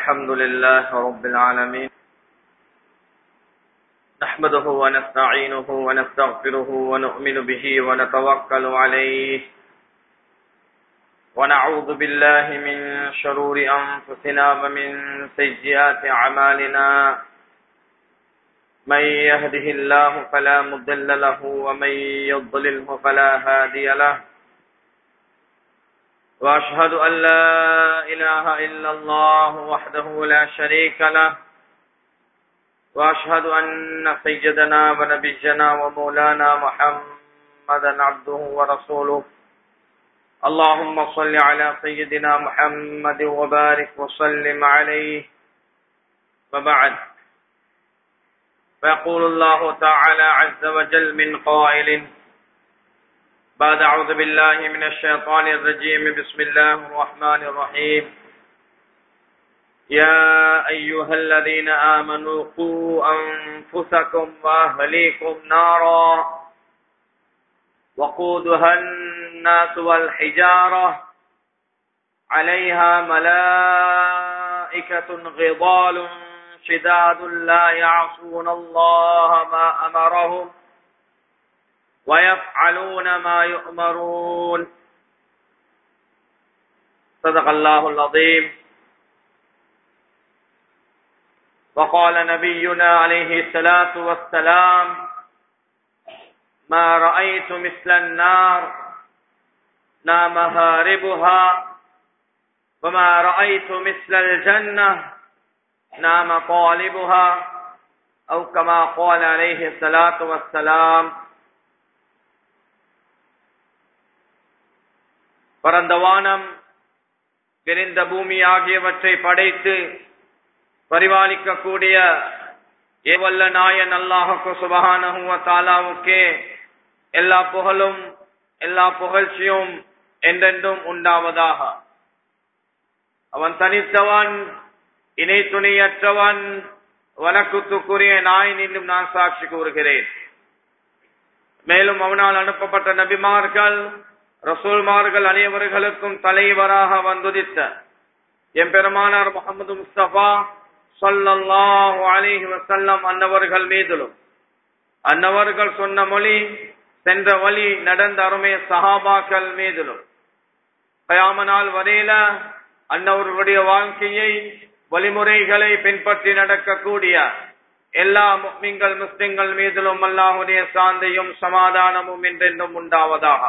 الحمد لله رب العالمين نحمده ونستعينه ونستغفره ونؤمن به ونتوكل عليه ونعوذ بالله من شرور أنفسنا ومن سيئات أعمالنا من يهده الله فلا مضل له ومن يضلله فلا هادي له وأشهد أن لا إله إلا الله وحده لا شريك له وأشهد أن سيدنا ونبينا ومولانا محمدا عبده ورسوله اللهم صل على سيدنا محمد وبارك وسلم عليه وبعد فيقول الله تعالى عز وجل من قائل بعد أعوذ بالله من الشيطان الرجيم بسم الله الرحمن الرحيم يا أيها الذين آمنوا قوا أنفسكم وأهليكم نارا وقودها الناس والحجارة عليها ملائكة غضال شداد لا يعصون الله ما أمرهم ويفعلون ما يؤمرون صدق الله العظيم وقال نبينا عليه الصلاة والسلام ما رأيت مثل النار نام هاربها وما رأيت مثل الجنة نام طالبها أو كما قال عليه الصلاة والسلام பரந்த வானம் விரிந்த பூமி ஆகியவற்றை படைத்து பரிபாலிக்கக்கூடிய ஏவல்ல நாயன் அல்லாஹுக்கு சுபகானஹுவ தாலாவுக்கே எல்லா புகழும் எல்லா புகழ்ச்சியும் என்றென்றும் உண்டாவதாக அவன் தனித்தவன் இணை துணையற்றவன் வனக்குத்துக்குரிய நாய் இன்னும் நான் சாட்சி கூறுகிறேன் மேலும் அவனால் அனுப்பப்பட்ட நபிமார்கள் ரசூல்மார்கள் அனைவர்களுக்கும் தலைவராக வந்துதித்த எம்பெருமானார் முகமது முஸ்தபா சொல்லல்லாஹு அலிஹி வசல்லம் அன்னவர்கள் மீதிலும் அன்னவர்கள் சொன்ன மொழி சென்ற வழி நடந்த அருமை சஹாபாக்கள் மீதிலும் கயாமனால் வரையில அன்னவர்களுடைய வாழ்க்கையை வழிமுறைகளை பின்பற்றி நடக்கக்கூடிய எல்லா முஸ்லிம்கள் முஸ்லிம்கள் மீதிலும் அல்லாஹுடைய சாந்தையும் சமாதானமும் என்றென்றும் உண்டாவதாக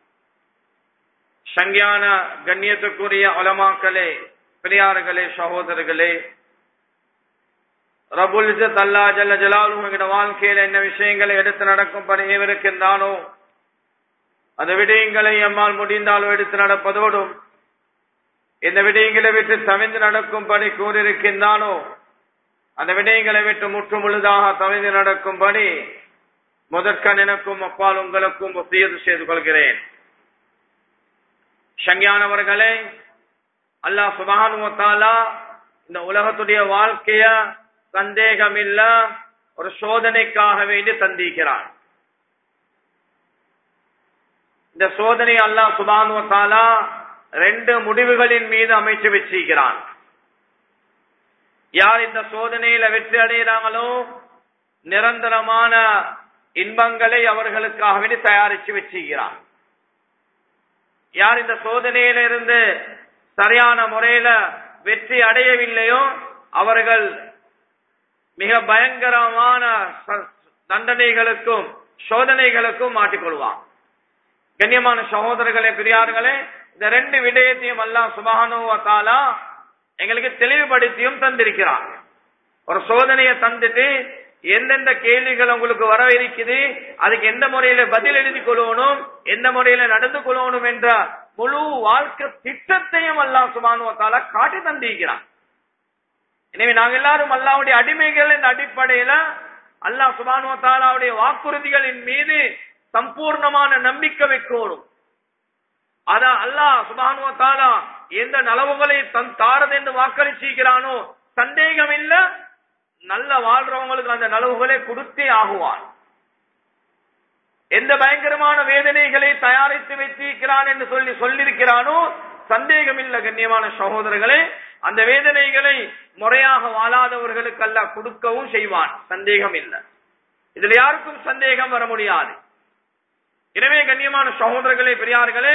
சங்கியான கண்ணியத்துக்குரிய அலமாக்களே பெரியார்களே சகோதரர்களே ரபுல் அல்லா ஜல்ல ஜலாலுங்கிற வாழ்க்கையில் என்ன விஷயங்களை எடுத்து நடக்கும்படி இருக்கின்றானோ அந்த விடயங்களை எம்மால் முடிந்தாலோ எடுத்து நடப்பதோடும் இந்த விடயங்களை விட்டு தவிந்து நடக்கும்படி கூறியிருக்கின்றானோ அந்த விடயங்களை விட்டு முற்று முழுதாக தவிந்து நடக்கும்படி முதற்கண் எனக்கும் அப்பால் உங்களுக்கும் ஒத்தியது செய்து கொள்கிறேன் சங்கியானவர்களே அல்லா சுபகானுவத்தாலா இந்த உலகத்துடைய வாழ்க்கைய சந்தேகம் இல்ல ஒரு சோதனைக்காக வேண்டி தந்திக்கிறான் இந்த சோதனை அல்லா சுபானுவத்தாலா ரெண்டு முடிவுகளின் மீது அமைச்சு வச்சிருக்கிறான் யார் இந்த சோதனையில வெற்றி அடைகிறாங்களோ நிரந்தரமான இன்பங்களை அவர்களுக்காக வேண்டி தயாரிச்சு வச்சிருக்கிறான் யார் இந்த சோதனையில இருந்து சரியான முறையில வெற்றி அடையவில்லையோ அவர்கள் மிக பயங்கரமான தண்டனைகளுக்கும் சோதனைகளுக்கும் மாட்டிக்கொள்வான் கண்ணியமான சகோதரர்களே பெரியார்களே இந்த ரெண்டு விடயத்தையும் எல்லாம் சுபகானுவத்தாலா எங்களுக்கு தெளிவுபடுத்தியும் தந்திருக்கிறான் ஒரு சோதனையை தந்துட்டு எந்தெந்த கேள்விகள் உங்களுக்கு வர இருக்குது அதுக்கு எந்த முறையில பதில் எழுதி கொள்ளணும் எந்த முறையில நடந்து கொள்ளணும் என்ற முழு வாழ்க்கை திட்டத்தையும் அல்லா சுபானுவத்தால காட்டி தந்திருக்கிறான் எனவே நாங்க எல்லாரும் அல்லாவுடைய அடிமைகள் என்ற அடிப்படையில அல்லாஹ் சுபானுவத்தாலாவுடைய வாக்குறுதிகளின் மீது சம்பூர்ணமான நம்பிக்கை வைக்கணும் அதான் அல்லாஹ் சுபானுவத்தாலா எந்த நலவுகளை தன் தாரது என்று வாக்களிச்சிருக்கிறானோ சந்தேகம் இல்ல நல்ல வாழ்றவங்களுக்கு அந்த நலவுகளை கொடுத்தே ஆகுவான் எந்த பயங்கரமான வேதனைகளை தயாரித்து வைத்திருக்கிறான் என்று சொல்லி சொல்லியிருக்கிறானோ சந்தேகம் இல்ல கண்ணியமான சகோதரர்களே அந்த வேதனைகளை முறையாக வாழாதவர்களுக்கு அல்லாஹ் கொடுக்கவும் செய்வான் சந்தேகம் இல்லை இதுல யாருக்கும் சந்தேகம் வர முடியாது எனவே கண்ணியமான சகோதரர்களே பெரியார்களே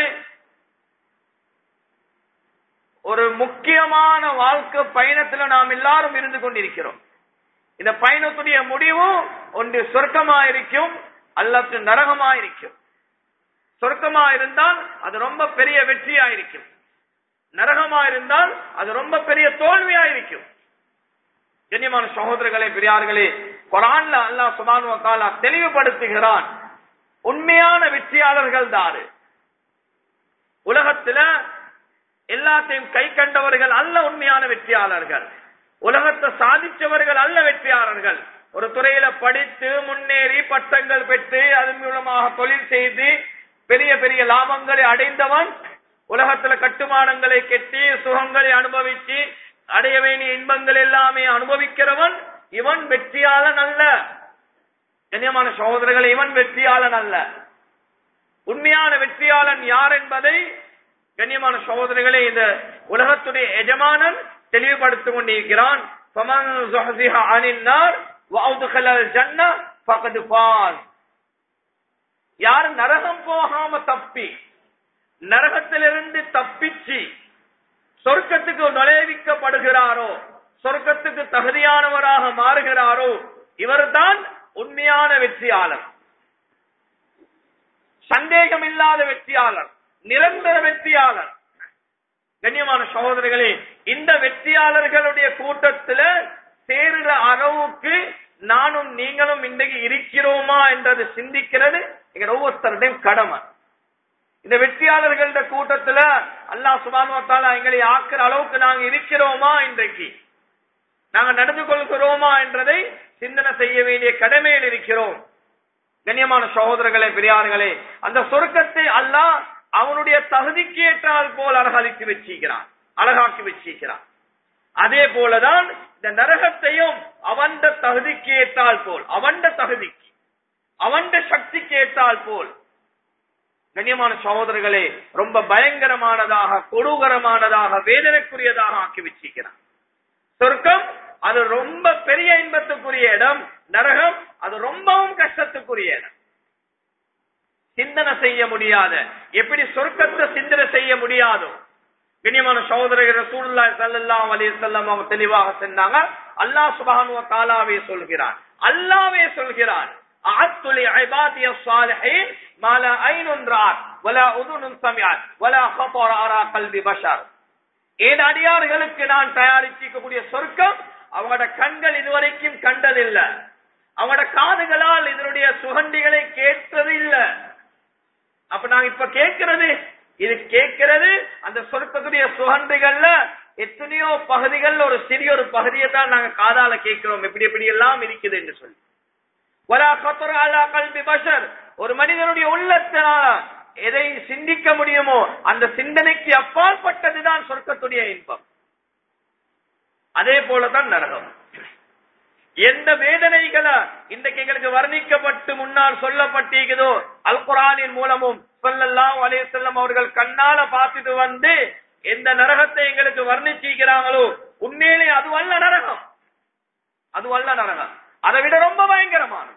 ஒரு முக்கியமான வாழ்க்கை பயணத்துல நாம் எல்லாரும் இருந்து கொண்டிருக்கிறோம் இந்த பயணத்துடைய முடிவும் ஒன்று சொர்க்கமா இருக்கும் அல்லது நரகமா இருக்கும் சொர்க்கமா இருந்தால் அது ரொம்ப பெரிய வெற்றியா இருக்கும் நரகமா இருந்தால் அது ரொம்ப பெரிய தோல்வியா இருக்கும் கண்ணியமான சகோதரர்களே பெரியார்களே குரான்ல அல்லாஹ் சுபானு தாலா தெளிவுபடுத்துகிறான் உண்மையான வெற்றியாளர்கள் தாரு உலகத்துல எல்லாத்தையும் கை கண்டவர்கள் அல்ல உண்மையான வெற்றியாளர்கள் உலகத்தை சாதிச்சவர்கள் அல்ல வெற்றியாளர்கள் ஒரு துறையில படித்து முன்னேறி பட்டங்கள் பெற்று அதன் மூலமாக தொழில் செய்து பெரிய பெரிய லாபங்களை அடைந்தவன் உலகத்துல கட்டுமானங்களை கெட்டி சுகங்களை அனுபவிச்சு அடைய வேண்டிய இன்பங்கள் எல்லாமே அனுபவிக்கிறவன் இவன் வெற்றியாளன் அல்ல கண்ணியமான சகோதரர்களை இவன் வெற்றியாளன் அல்ல உண்மையான வெற்றியாளன் யார் என்பதை கண்ணியமான சகோதரர்களே இந்த உலகத்துடைய எஜமானன் தெளிவுபடுத்திக் கொண்டிருக்கிறான் فَمَنْ زُحْزِحَ عَنِ النَّارِ وَأُدْخِلَ الْجَنَّةَ فَقَدْ فَازَ யார் நரகம் போகாம தப்பி நரகத்திலிருந்து தப்பிச்சு சொர்க்கத்துக்கு நுழைவிக்கப்படுகிறாரோ சொர்க்கத்துக்கு தகுதியானவராக மாறுகிறாரோ இவர்தான் உண்மையான வெற்றியாளர் சந்தேகம் இல்லாத வெற்றியாளர் நிரந்தர வெற்றியாளர் கண்ணியமான சகோதரர்களே இந்த வெற்றியாளர்களுடைய கூட்டத்துல சேருற அளவுக்கு நானும் நீங்களும் இன்றைக்கு இருக்கிறோமா என்றது சிந்திக்கிறது எங்க ஒவ்வொருத்தருடையும் கடமை இந்த வெற்றியாளர்கள கூட்டத்துல அல்லாஹ் சுபானுவத்தால எங்களை ஆக்குற அளவுக்கு நாங்க இருக்கிறோமா இன்றைக்கு நாங்க நடந்து கொள்கிறோமா என்றதை சிந்தனை செய்ய வேண்டிய கடமையில் இருக்கிறோம் கண்ணியமான சகோதரர்களே பெரியார்களே அந்த சொர்க்கத்தை அல்லாஹ் அவனுடைய தகுதிக்கு ஏற்றால் போல் அழகாக்கி வச்சிருக்கிறான் அழகாக்கி வச்சிருக்கிறான் அதே போலதான் இந்த நரகத்தையும் அவன் தகுதிக்கு ஏற்றால் போல் அவன் தகுதிக்கு அவன் சக்திக்கு ஏற்றால் போல் கண்ணியமான சகோதரர்களே ரொம்ப பயங்கரமானதாக கொடூகரமானதாக வேதனைக்குரியதாக ஆக்கி வச்சிருக்கிறான் சொர்க்கம் அது ரொம்ப பெரிய இன்பத்துக்குரிய இடம் நரகம் அது ரொம்பவும் கஷ்டத்துக்குரிய இடம் சிந்தனை செய்ய முடியாத எப்படி சொர்க்கத்தை சிந்தனை செய்ய முடியாதோ கண்ணியமான சகோதரர் ரசூலுல்லாஹி ஸல்லல்லாஹு அலைஹி வஸல்லம் அவங்க தெளிவாக சொன்னாங்க அல்லாஹ் சுப்ஹானஹு வ தஆலாவே சொல்கிறான் அல்லாஹ்வே சொல்கிறான் அஅத்துலி இபாதிய ஸாலிஹீன் மா லா ஐனுன் ரஅத் வலா உதுனுன் சமிஅத் வலா خطر على قلب بشر ஏன் அடியார்களுக்கு நான் தயாரிச்சிக்கக்கூடிய சொர்க்கம் அவங்களோட கண்கள் இதுவரைக்கும் கண்டதில்லை அவங்களோட காதுகளால் இதனுடைய சுகண்டிகளை கேட்டது இல்ல அப்ப நாங்க இப்ப கேட்கிறது இது கேட்கிறது அந்த சொர்க்கத்துடைய சுகண்டுகள்ல எத்தனையோ பகுதிகள் ஒரு சிறிய ஒரு பகுதியை தான் நாங்க காதால கேட்கிறோம் எப்படி எப்படி எல்லாம் இருக்குது என்று சொல்லி வலா கத்துர அலா கல்வி பஷர் ஒரு மனிதனுடைய உள்ளத்தினால எதை சிந்திக்க முடியுமோ அந்த சிந்தனைக்கு அப்பாற்பட்டதுதான் சொர்க்கத்துடைய இன்பம் அதே போலதான் நரகம் எந்த வேதனைகளை இன்றைக்கு எங்களுக்கு வர்ணிக்கப்பட்டு முன்னால் சொல்லப்பட்டிருக்குதோ அல் குரானின் மூலமும் சொல்லலாம் அலே செல்லம் அவர்கள் கண்ணால பார்த்துட்டு வந்து எந்த நரகத்தை எங்களுக்கு வர்ணிச்சிருக்கிறாங்களோ உண்மையிலே அது அல்ல நரகம் அது அல்ல நரகம் அதை விட ரொம்ப பயங்கரமானது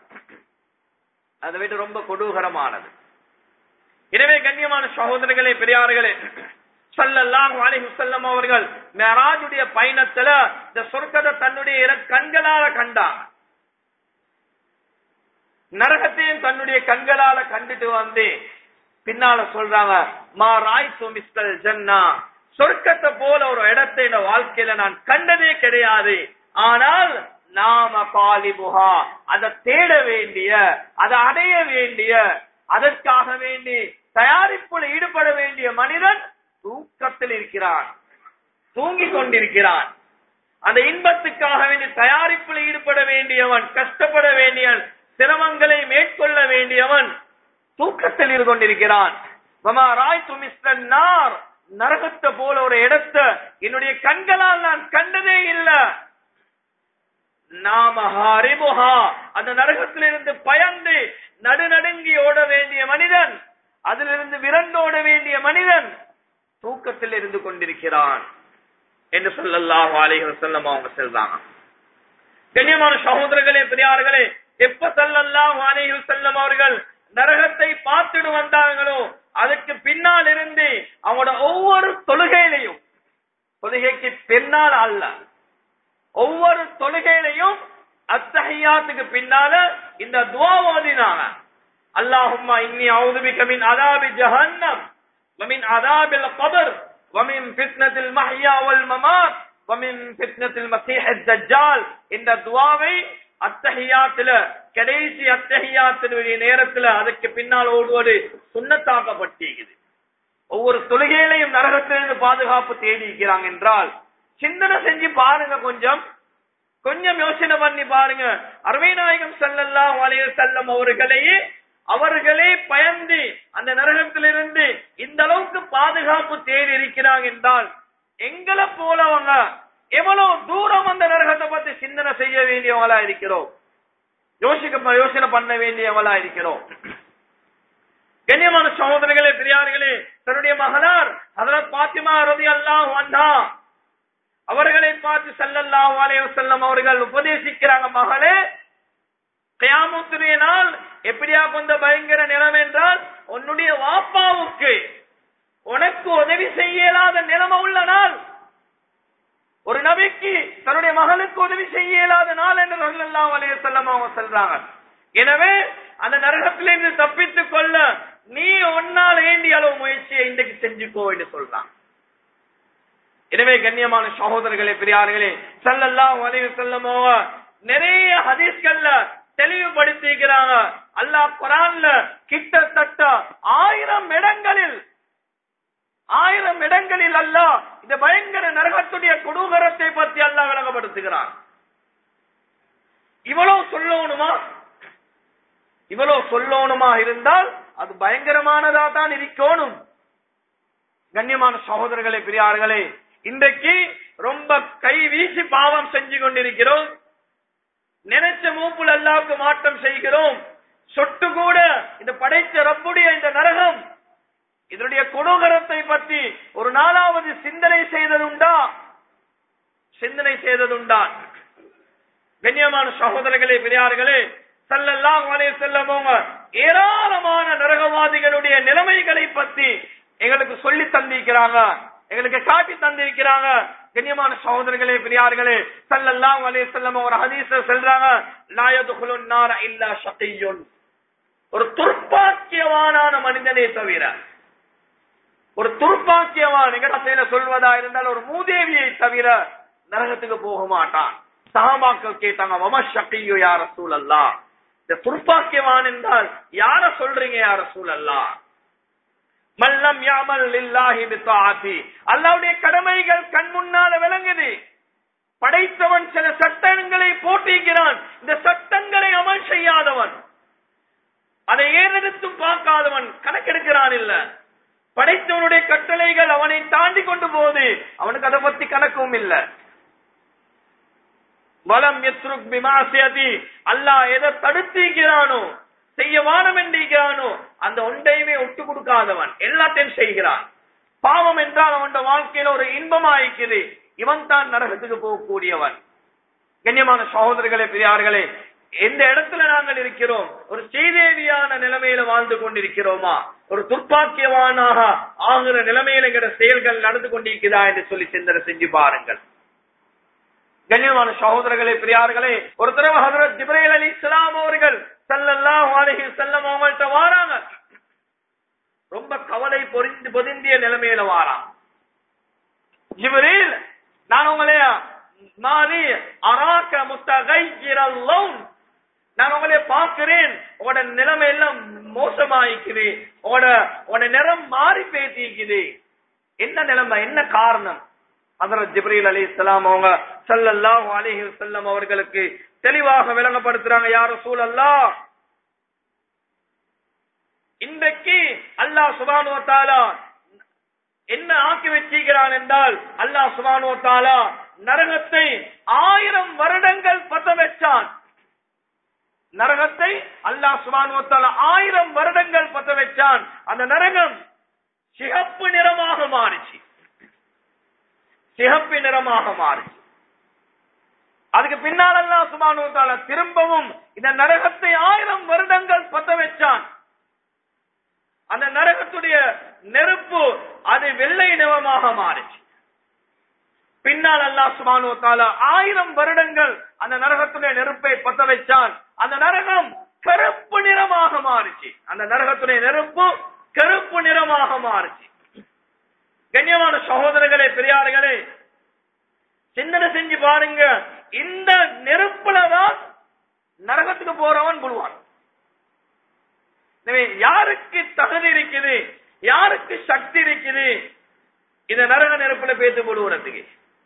அதை விட ரொம்ப கொடூகரமானது எனவே கண்ணியமான சகோதரர்களே பெரியார்களே சல்லல்லாஹு அலைஹி வஸல்லம் அவர்கள் மேராஜுடைய பயணத்துல இந்த சொர்க்கத்தை தன்னுடைய இரு கண்களால கண்டாங்க நரகத்தையும் தன்னுடைய கண்களால கண்டுட்டு வந்து பின்னால சொல்றாங்க மா ராய் மிஸ்டர் ஜன்னா சொர்க்கத்தை போல ஒரு இடத்தை இந்த வாழ்க்கையில நான் கண்டதே கிடையாது ஆனால் நாம பாலிபுகா அதை தேட வேண்டிய அதை அடைய வேண்டிய அதற்காக வேண்டி தயாரிப்புல ஈடுபட வேண்டிய மனிதன் தூக்கத்தில் இருக்கிறான் தூங்கிக் கொண்டிருக்கிறான் அந்த இன்பத்துக்காக வேண்டி தயாரிப்பில் ஈடுபட வேண்டியவன் கஷ்டப்பட வேண்டியவன் சிரமங்களை மேற்கொள்ள வேண்டியவன் தூக்கத்தில் இருந்து கொண்டிருக்கிறான் ராய் துமிஸ்டர் நார் நரகத்தை போல ஒரு இடத்தை என்னுடைய கண்களால் நான் கண்டதே இல்லை நாமஹாரிமுஹா அந்த நரகத்திலிருந்து பயந்து நடுநடுங்கி ஓட வேண்டிய மனிதன் அதிலிருந்து விரண்டோட வேண்டிய மனிதன் தூக்கத்தில் இருந்து கொண்டிருக்கிறான் என்று சொல்லல்லாஹு அலைஹி வஸல்லம் அவங்க சொல்றாங்க கண்ணியமான சகோதரர்களே பெரியார்களே எப்ப சல்லல்லாஹு அலைஹி வஸல்லம் அவர்கள் நரகத்தை பார்த்துட்டு வந்தாங்களோ அதுக்கு பின்னால் இருந்து அவங்களோட ஒவ்வொரு தொழுகையிலையும் தொழுகைக்கு பின்னால் அல்ல ஒவ்வொரு தொழுகையிலையும் அத்தஹியாத்துக்கு பின்னால இந்த துவா ஓதினாங்க அல்லாஹும்மா இன்னி அவுது பிக மின் அதாபி ஜஹன்னம் வமின் அதாபில் கபர் வமின் ஃபித்னத்தில் மஹ்யா வல் மமாத் வமின் ஃபித்னத்தில் மஸீஹ் தஜ்ஜால் இந்த துவாவை அத்தஹியாத்துல கடைசி அத்தஹியாத்தினுடைய நேரத்துல அதுக்கு பின்னால் ஓடுவது சுண்ணத்தாக்கப்பட்டிருக்குது ஒவ்வொரு தொழுகையிலையும் நரகத்திலிருந்து பாதுகாப்பு தேடி இருக்கிறாங்க என்றால் சிந்தனை செஞ்சு பாருங்க கொஞ்சம் கொஞ்சம் யோசனை பண்ணி பாருங்க அருமைநாயகம் ஸல்லல்லாஹு அலைஹி வஸல்லம் அவர்களையே அவர்களே பயந்து அந்த நரகத்திலிருந்து இந்த அளவுக்கு பாதுகாப்பு தேடி இருக்கிறாங்க என்றால் எங்களை போலவங்க எவ்வளவு தூரம் அந்த நரகத்தை பத்தி சிந்தனை செய்ய வேண்டியவங்களா இருக்கிறோம் யோசிக்க யோசனை பண்ண வேண்டியவங்களா இருக்கிறோம் கண்ணியமான சகோதரர்களே பெரியார்களே தன்னுடைய மகனார் ஹதரத் பாத்திமா ரதி அல்லாஹ் வந்தா அவர்களை பார்த்து ஸல்லல்லாஹு அலைஹி வஸல்லம் அவர்கள் உபதேசிக்கிறாங்க மகளே கியாமத்துடைய நாள் எப்படியா கொண்ட பயங்கர நிலம் என்றால் உன்னுடைய வாப்பாவுக்கு உனக்கு உதவி செய்ய இயலாத நிலைமை உள்ள நாள் ஒரு நபிக்கு தன்னுடைய மகளுக்கு உதவி செய்ய இயலாத நாள் என்று ஸல்லல்லாஹு அலைஹி வஸல்லம் அவங்க சொல்றாங்க எனவே அந்த நரகத்திலிருந்து தப்பித்துக் கொள்ள நீ ஒன்னால் வேண்டிய அளவு முயற்சியை இன்றைக்கு செஞ்சுக்கோ என்று சொல்றாங்க எனவே கண்ணியமான சகோதரர்களே பெரியார்களே ஸல்லல்லாஹு அலைஹி வஸல்லம் அவங்க நிறைய ஹதீஸ்கள்ல தெளிவுபடுத்திக்கிறாங்க அல்லாஹ் குரான்ல கிட்டத்தட்ட ஆயிரம் இடங்களில் ஆயிரம் இடங்களில் அல்லாஹ் இந்த பயங்கர நரகத்துடைய கொடூகரத்தை பற்றி அல்லாஹ் விளங்கப்படுத்துகிறான் இவ்வளவு சொல்லணுமா இவ்வளவு சொல்லணுமா இருந்தால் அது பயங்கரமானதா தான் இருக்கணும் கண்ணியமான சகோதரர்களே பெரியார்களே இன்றைக்கு ரொம்ப கை வீசி பாவம் செஞ்சு கொண்டிருக்கிறோம் நினைச்ச மூப்புல அல்லாவுக்கு மாற்றம் செய்கிறோம் சொட்டு கூட இந்த படைத்த ரப்புடைய இந்த நரகம் இதனுடைய கொடூகரத்தை பற்றி ஒரு நாளாவது சிந்தனை செய்ததுண்டா சிந்தனை செய்ததுண்டா கண்ணியமான சகோதரர்களே பெரியார்களே சல்லல்லாஹு அலைஹி வஸல்லம் அவங்க ஏராளமான நரகவாதிகளுடைய நிலைமைகளை பத்தி எங்களுக்கு சொல்லி தந்திருக்கிறாங்க எங்களுக்கு காட்டி தந்திருக்கிறாங்க கண்ணியமான சகோதரர்களே பெரியார்களே சல்லல்லாஹு அலைஹி வஸல்லம் ஒரு ஹதீஸ்ல சொல்றாங்க லா யதுகுலுன் நார இல்லா ஷகிய்யுன் ஒரு துர்ப்பாக்கியவானான மனிதனே தவிர ஒரு துர்ப்பாக்கியவான் எங்கட சொல்வதா இருந்தால் ஒரு மூதேவியை தவிர நரகத்துக்கு போக மாட்டான் சஹாபாக்கள் கேட்டாங்க வம ஷக்கியோ யார சூழல்லா இந்த துர்ப்பாக்கியவான் என்றால் யார சொல்றீங்க யார சூழல்லா மல்லம் யாமல் இல்லாஹி பித்தாத்தி அல்லாவுடைய கடமைகள் கண் முன்னால விளங்குது படைத்தவன் சில சட்டங்களை போட்டிருக்கிறான் இந்த சட்டங்களை அமல் செய்யாதவன் அதை ஏறெடுத்தும் பார்க்காதவன் கணக்கெடுக்கிறான் இல்ல படைத்தவனுடைய கட்டளைகள் அவனை தாண்டி கொண்டு போகுது அவனுக்கு அதை பத்தி கணக்கும் இல்ல வலம் எத்ருக் பிமாசியதி அல்லாஹ் எதை தடுத்திருக்கிறானோ செய்ய வானம் என்றிருக்கிறானோ அந்த ஒன்றையுமே ஒட்டு கொடுக்காதவன் எல்லாத்தையும் செய்கிறான் பாவம் என்றால் அவன் வாழ்க்கையில ஒரு இன்பமாயிருக்குது இவன் தான் நரகத்துக்கு போகக்கூடியவன் கண்ணியமான சகோதரர்களே பெரியார்களே எந்த இடத்துல நாங்கள் இருக்கிறோம் ஒரு செய்தேவியான நிலைமையில வாழ்ந்து கொண்டிருக்கிறோமா ஒரு துர்ப்பாக்கியவானாக ஆகிற நிலைமையில என்கிற செயல்கள் நடந்து கொண்டிருக்கிறதா என்று சொல்லி சிந்தனை செஞ்சு பாருங்கள் கண்ணியமான சகோதரர்களே பெரியார்களே ஒரு தடவை ஹசரத் ஜிப்ரேல் அலி இஸ்லாம் அவர்கள் சல்லல்லாஹு அலைஹி வஸல்லம் அவங்கள்ட்ட வாராங்க ரொம்ப கவலை பொறிந்து பொதிந்திய நிலைமையில வாராம் ஜிப்ரீல் நான் உங்களை மாறி அராக்க முத்தகையிரல்லோன் நான் உங்களை பார்க்கிறேன் உங்களோட நிலைமை எல்லாம் மோசமாயிக்குது உங்களோட உங்களோட நிறம் மாறி பேசிக்குது என்ன நிலைமை என்ன காரணம் ஹசரத் ஜிப்ரீல் அலி இஸ்லாம் அவங்க சல்லல்லாஹு அலைஹி வஸல்லம் அவர்களுக்கு தெளிவாக விளங்கப்படுத்துறாங்க யார சூழல்லா இன்றைக்கு அல்லாஹ் சுபானு தாலா என்ன ஆக்கி வச்சிருக்கிறான் என்றால் அல்லாஹ் சுபானு தாலா நரகத்தை ஆயிரம் வருடங்கள் பத்த வச்சான் நரகத்தை அல்லாஹ் சுபானு தாலா ஆயிரம் வருடங்கள் பத்த வச்சான் அந்த நரகம் சிகப்பு நிறமாக மாறிச்சு சிகப்பு நிறமாக மாறுச்சு அதுக்கு பின்னாலெல்லாம் சுபானுவத்தால திரும்பவும் இந்த நரகத்தை ஆயிரம் வருடங்கள் பத்த வச்சான் அந்த நரகத்துடைய நெருப்பு அது வெள்ளை நிறமாக மாறுச்சு பின்னால் அல்லாஹ் சுபானுவத்தால ஆயிரம் வருடங்கள் அந்த நரகத்துடைய நெருப்பை பத்த வச்சான் அந்த நரகம் கருப்பு நிறமாக மாறுச்சு அந்த நரகத்துடைய நெருப்பு கருப்பு நிறமாக மாறுச்சு கண்ணியமான சகோதரர்களே பெரியார்களே சிந்தனை செஞ்சு பாருங்க இந்த நெருப்புலதான் நரகத்துக்கு போறவன் புழுவான் எனவே யாருக்கு தகுதி இருக்குது யாருக்கு சக்தி இருக்குது இந்த நரக நெருப்புல பேத்து போடுவதுக்கு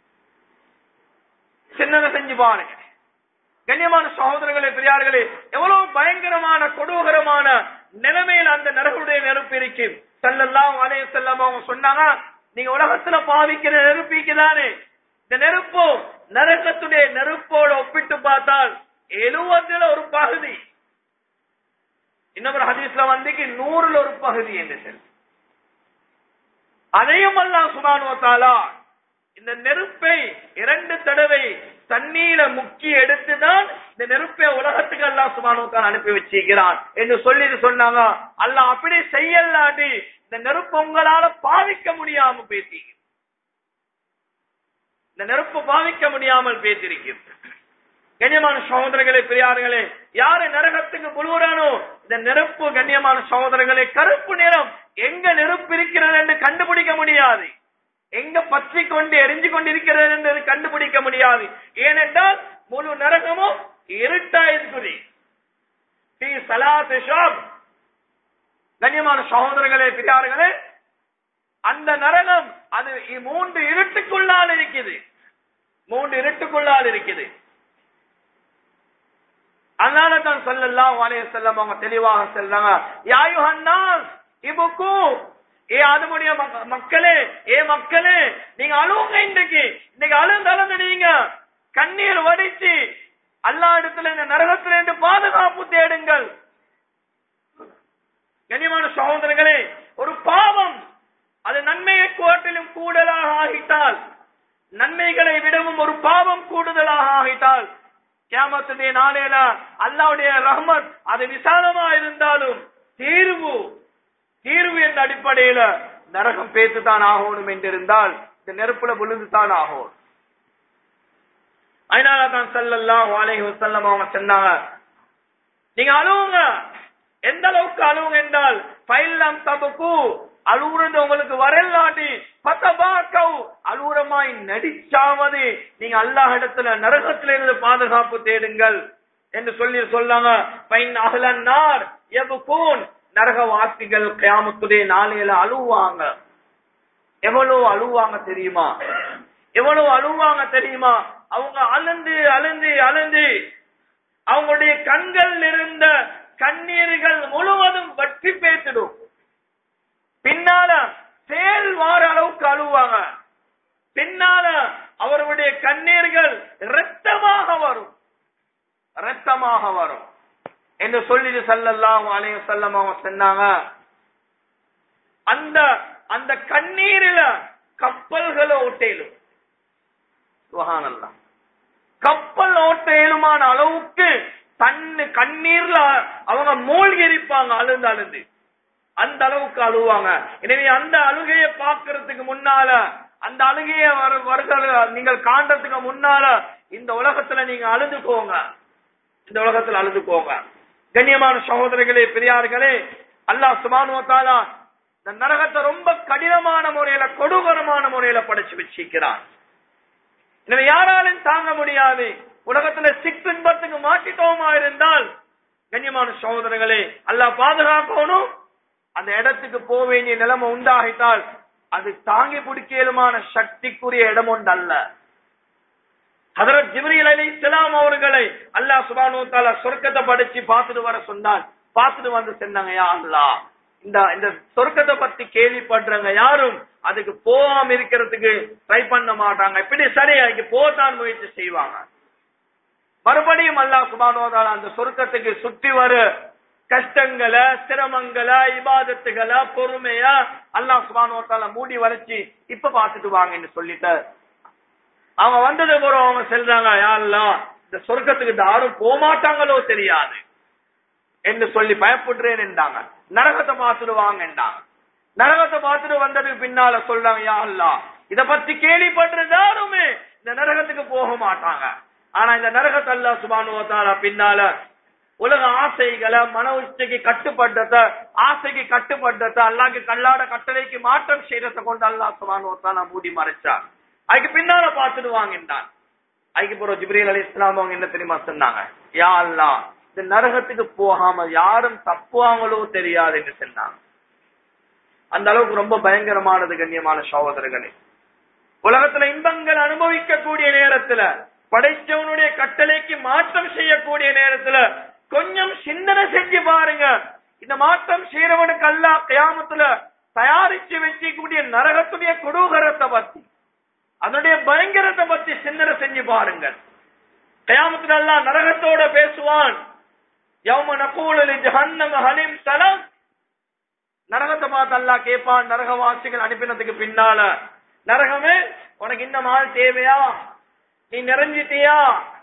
சிந்தனை செஞ்சு பாருங்க கண்ணியமான சகோதரர்களே பெரியார்களே எவ்வளவு பயங்கரமான கொடூகரமான நிலைமையில் அந்த நரகுடைய நெருப்பு இருக்கு செல்லல்லாம் அலைய செல்லம் அவங்க சொன்னாங்க நீங்க உலகத்துல பாவிக்கிற நெருப்பிக்குதானே இந்த நெருப்பு நரகத்துடைய நெருப்போட ஒப்பிட்டு பார்த்தால் எழுவதுல ஒரு பகுதி இன்னொரு ஹதீஸ்ல வந்து நூறுல ஒரு பகுதி என்று சொல்லி அதையும் அல்லாஹ் சுபானுவத்தாலா இந்த நெருப்பை இரண்டு தடவை தண்ணீர முக்கி எடுத்துதான் இந்த நெருப்பை உலகத்துக்கு அல்லாஹ் சுபானுவத்தால் அனுப்பி வச்சிருக்கிறான் என்று சொல்லி சொன்னாங்க அல்லாஹ் அப்படி செய்யலாட்டி இந்த நெருப்பு உங்களால பாவிக்க முடியாம பேசிங்க இந்த நெருப்பு பாவிக்க முடியாமல் பேசியிருக்கிறது கண்ணியமான சகோதரர்களே பெரியார்களே யாரு நரகத்துக்கு முழுவதானோ இந்த நெருப்பு கண்ணியமான சகோதரர்களே கருப்பு நிறம் எங்க நெருப்பு இருக்கிறது என்று கண்டுபிடிக்க முடியாது எங்க பற்றி கொண்டு எரிஞ்சு கொண்டிருக்கிறது என்று கண்டுபிடிக்க முடியாது ஏனென்றால் முழு நரகமும் இருட்டா இருக்குது ஸ்ரீ சலாத் ஷாப் கண்ணியமான சகோதரர்களே பெரியார்களே அந்த நரகம் அது மூன்று இருட்டுக்குள்ளால் இருக்குது மூன்று இருட்டுக்குள்ளால் இருக்குது அதனால தான் சொல்லலாம் வலைய செல்லம் அவங்க தெளிவாக செல்றாங்க யாயுஹன்னாஸ் இபுக்கு ஏ அதுமுடைய மக்களே ஏ மக்களே நீங்க அழுவுங்க இன்றைக்கு இன்னைக்கு அழுந்து அழுந்து நீங்க கண்ணீர் வடிச்சு அல்லா இடத்துல இந்த நரகத்துல இருந்து பாதுகாப்பு தேடுங்கள் கனிமான சகோதரர்களே ஒரு பாவம் அது நன்மையை கோட்டிலும் கூடுதலாக ஆகிட்டால் நன்மைகளை விடவும் ஒரு பாவம் கூடுதலாக ஆகிட்டால் கேமத்துடைய நாளையில அல்லாவுடைய ரஹ்மத் அது விசாலமா இருந்தாலும் தீர்வு தீர்வு என்ற அடிப்படையில நரகம் பேத்து தான் ஆகணும் என்றிருந்தால் இந்த நெருப்புல விழுந்து தான் ஆகும் அதனால தான் செல்லல்லாம் வாழை செல்லம் அவங்க சொன்னாங்க நீங்க அழுவுங்க எந்த அளவுக்கு அழுவுங்க என்றால் பயிலாம் தபுக்கு அழுவுறது உங்களுக்கு வரலாட்டி பத்தபாக்கவு அழுவுரமாய் நடிச்சாவது நீங்க அல்லாஹ் இடத்துல நரகத்தில இருந்து பாதுகாப்பு தேடுங்கள் என்று சொல்லி சொல்லாங்க பைன் அகலன்னார் எபுகூன் நரக வாசிகள் கியாமத்துடைய நாளையில அழுவாங்க எவ்வளவு அழுவாங்க தெரியுமா எவ்வளவு அழுவாங்க தெரியுமா அவங்க அழுந்து அழுந்து அழுந்து அவங்களுடைய கண்கள் இருந்த கண்ணீர்கள் முழுவதும் வற்றி பேசிடும் பின்னால சேல் வார அளவுக்கு அழுவாங்க பின்னால அவர்களுடைய கண்ணீர்கள் இரத்தமாக வரும் இரத்தமாக வரும் என்று சொல்லி சல்லல்லாம் அலைய செல்லம் அவங்க சொன்னாங்க அந்த அந்த கண்ணீரில கப்பல்களை ஓட்டையிலும் சுகானல்லாம் கப்பல் ஓட்டையிலுமான அளவுக்கு தண்ணு கண்ணீர்ல அவங்க மூழ்கி இருப்பாங்க அழுந்து அழுந்து அந்த அளவுக்கு அழுவாங்க எனவே அந்த அழுகையை பார்க்கறதுக்கு முன்னால அந்த அழுகைய வருகிற நீங்கள் காண்றதுக்கு முன்னால இந்த உலகத்துல நீங்க அழுதுக்கோங்க இந்த உலகத்துல அழுதுக்கோங்க கண்ணியமான சகோதரர்களே பெரியார்களே அல்லாஹ் சுபானுவத்தாலா இந்த நரகத்தை ரொம்ப கடினமான முறையில கொடூரமான முறையில படைச்சு வச்சிருக்கிறான் எனவே யாராலும் தாங்க முடியாது உலகத்துல சிக் துன்பத்துக்கு மாட்டிட்டோமா இருந்தால் கண்ணியமான சகோதரர்களே அல்லாஹ் பாதுகாக்கணும் அந்த இடத்துக்கு போக வேண்டிய நிலைமை உண்டாகிட்டால் அது தாங்கி பிடிக்கலுமான சக்திக்குரிய இடம் ஒன்று அல்ல ஹதரத் ஜிப்ரீல் அலி இஸ்லாம் அவர்களை அல்லாஹ் சுபானு தாலா சொர்க்கத்தை படிச்சு பார்த்துட்டு வர சொன்னான் பார்த்துட்டு வந்து சொன்னாங்க யா அல்லாஹ் இந்த இந்த சொர்க்கத்தை பத்தி கேள்விப்படுறவங்க யாரும் அதுக்கு போகாம இருக்கிறதுக்கு ட்ரை பண்ண மாட்டாங்க இப்படி சரி அதுக்கு போதான் முயற்சி செய்வாங்க மறுபடியும் அல்லாஹ் சுபானுவதால அந்த சொர்க்கத்துக்கு சுற்றி வர கஷ்டங்களை சிரமங்களை இபாதத்துகளை பொறுமையா அல்லாஹ் சுபானுவத்தால மூடி வளைச்சு இப்ப பார்த்துட்டு வாங்கன்னு சொல்லிட்டு அவங்க வந்தது போறோம் அவங்க செல்றாங்க யாரெல்லாம் இந்த சொர்க்கத்துக்கு யாரும் போமாட்டாங்களோ தெரியாது என்று சொல்லி பயப்படுறேன் என்றாங்க நரகத்தை பார்த்துடுவாங்க என்றாங்க நரகத்தை பார்த்துட்டு வந்ததுக்கு பின்னால சொல்றாங்க யா அல்லாஹ் இத பத்தி கேள்விப்பட்டிருந்த யாருமே இந்த நரகத்துக்கு போக மாட்டாங்க ஆனா இந்த நரகத்தை அல்லாஹ் சுபானுவ தஆலா பின்னால உலக ஆசைகளை மன உச்சைக்கு கட்டுப்பட்டத ஆசைக்கு கட்டுப்பட்டத அல்லாஹ்க்கு கல்லாட கட்டளைக்கு மாற்றம் செய்யறத கொண்டு அல்லாஹ் சுபானுவ தஆலா மூடி மறைச்சார் அதுக்கு பின்னால பார்த்துடுவாங்க என்றான் அதுக்கு பிறகு ஜிப்ரீல் அலி இஸ்லாம் அவங்க என்ன தெரியுமா சொன்னாங்க யா அல்லாஹ் இந்த நரகத்துக்கு போகாம யாரும் தப்புவாங்களோ தெரியாது என்று சொன்னாங்க அந்த அளவுக்கு ரொம்ப பயங்கரமானது கண்ணியமான சகோதரர்களே உலகத்துல இன்பங்கள் அனுபவிக்கக்கூடிய நேரத்துல படைச்சவனுடைய கட்டளைக்கு மாற்றம் செய்யக்கூடிய நேரத்துல கொஞ்சம் சிந்தனை செஞ்சு பாருங்க இந்த மாற்றம் செய்யறவனுக்கு அல்ல கியாமத்துல தயாரிச்சு வச்சிக்கூடிய நரகத்துடைய கொடூகரத்தை பத்தி அதனுடைய பயங்கரத்தை பத்தி சிந்தனை செஞ்சு பாருங்கள் கயாமத்துல அல்லாஹ் நரகத்தோட பேசுவான் யௌம நகூலு ஜஹன்னம ஹலிம் சலம் நரகத்தை பார்த்து அல்லாஹ் கேட்பான் நரகவாசிகள் அனுப்பினதுக்கு பின்னால நரகமே உனக்கு இந்த ஆள் தேவையா நீ நிறைஞ்சிட்டியா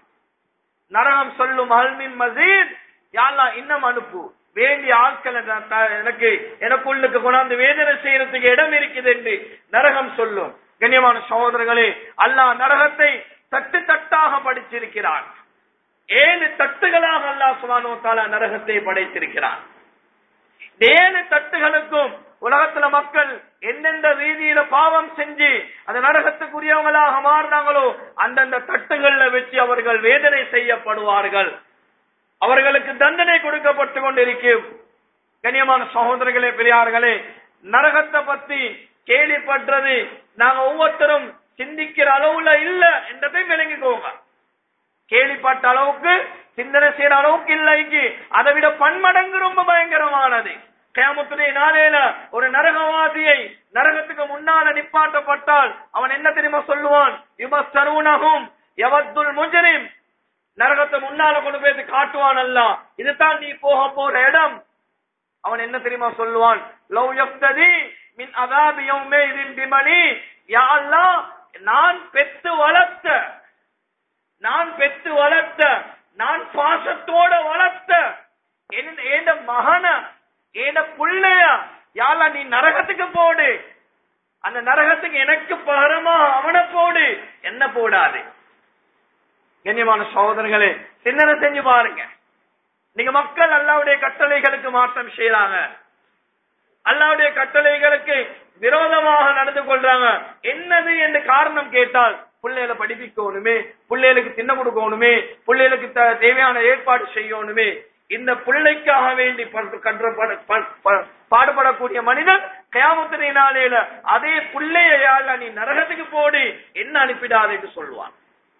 நரகம் சொல்லும் அல்மின் மசீத் யாழ்லா இன்னும் அனுப்பு வேண்டிய ஆட்களை நான் த- எனக்கு எனக்குள்ளுக்கு கொண்டாந்து வேதனை செய்யறதுக்கு இடம் இருக்குது என்று நரகம் சொல்லும் கண்ணியமான சகோதரர்களே அல்லாஹ் நரகத்தை தட்டு தட்டாக படிச்சிருக்கிறான் ஏழு தட்டுகளாக அல்லாஹ் சுபானோ தாலா நரகத்தை படைத்திருக்கிறான் இந்த ஏழு தட்டுகளுக்கும் உலகத்துல மக்கள் எந்தெந்த ரீதியில பாவம் செஞ்சு அந்த நரகத்துக்குரியவங்களாக மாறினாங்களோ அந்தந்த தட்டுகள்ல வச்சு அவர்கள் வேதனை செய்யப்படுவார்கள் அவர்களுக்கு தண்டனை கொடுக்கப்பட்டு கொண்டிருக்கும் கண்ணியமான சகோதரர்களே பெரியார்களே நரகத்தை பத்தி கேள்விப்பட்டது நாங்க ஒவ்வொருத்தரும் சிந்திக்கிற அளவுல இல்ல என்றதை விளங்கிக்கோங்க கேள்விப்பட்ட அளவுக்கு சிந்தனை செய்யற அளவுக்கு இல்லைக்கு அதை விட பன்மடங்கு ரொம்ப பயங்கரமானது கேமத்துடைய நாளையில ஒரு நரகவாதியை நரகத்துக்கு முன்னால நிப்பாட்டப்பட்டால் அவன் என்ன தெரியுமா சொல்லுவான் யுமஸ்தருணகும் எவத்துல் முஜரிம் நரகத்தை முன்னால கொண்டு போய் காட்டுவான் அல்ல இதுதான் நீ போக போற இடம் அவன் என்ன தெரியுமா சொல்லுவான் லவ் யஃப்ததி மின் அதாபி யௌமைதின் பிமணி யா அல்லாஹ் நான் பெத்து வளர்த்த நான் பெத்து வளர்த்த நான் பாசத்தோட வளர்த்த என்- ஏண்ட மகன ஏண்ட புள்ளைய யாரா நீ நரகத்துக்கு போடு அந்த நரகத்துக்கு எனக்கு பகரமா அவனை போடு என்ன போடாது கண்ணியமான சகோதரர்களே சிந்தனை செஞ்சு பாருங்க நீங்க மக்கள் அல்லாவுடைய கட்டளைகளுக்கு மாற்றம் செய்யறாங்க அல்லாவுடைய கட்டளைகளுக்கு விரோதமாக நடந்து கொள்றாங்க என்னது என்று காரணம் கேட்டால் பிள்ளைகளை படிப்பிக்கணுமே பிள்ளைகளுக்கு தின்ன கொடுக்கணுமே பிள்ளைகளுக்கு த- தேவையான ஏற்பாடு செய்யணுமே இந்த பிள்ளைக்காக வேண்டி ப- கன்றப்பட- ப- ப- பாடுபடக்கூடிய மனிதன் கயாமத்தினை நாளையில அதே பிள்ளையால நீ நரகத்துக்கு போடு என்ன அனுப்பிடாது என்று சொல்லுவான்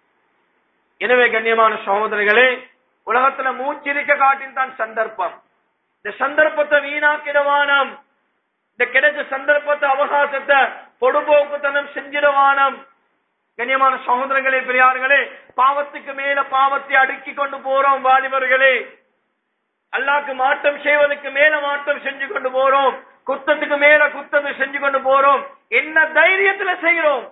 எனவே கண்ணியமான சகோதரிகளே உலகத்துல மூச்சிருக்க காட்டின் தான் சந்தர்ப்பம் இந்த சந்தர்ப்பத்தை வீணாக்கிடவானம் இந்த கிடைச்ச சந்தர்ப்பத்தை அவகாசத்தை பொடுபோக்குத்தனம் செஞ்சிடவானம் கண்ணியமான சகோதரர்களே பெரியார்களே பாவத்துக்கு மேல பாவத்தை அடுக்கி கொண்டு போறோம் வாலிபர்களே அல்லாக்கு மாற்றம் செய்வதற்கு மேல மாற்றம் செஞ்சு கொண்டு போறோம் குத்தத்துக்கு மேல குத்தத்தை செஞ்சு கொண்டு போறோம் என்ன தைரியத்துல செய்கிறோம்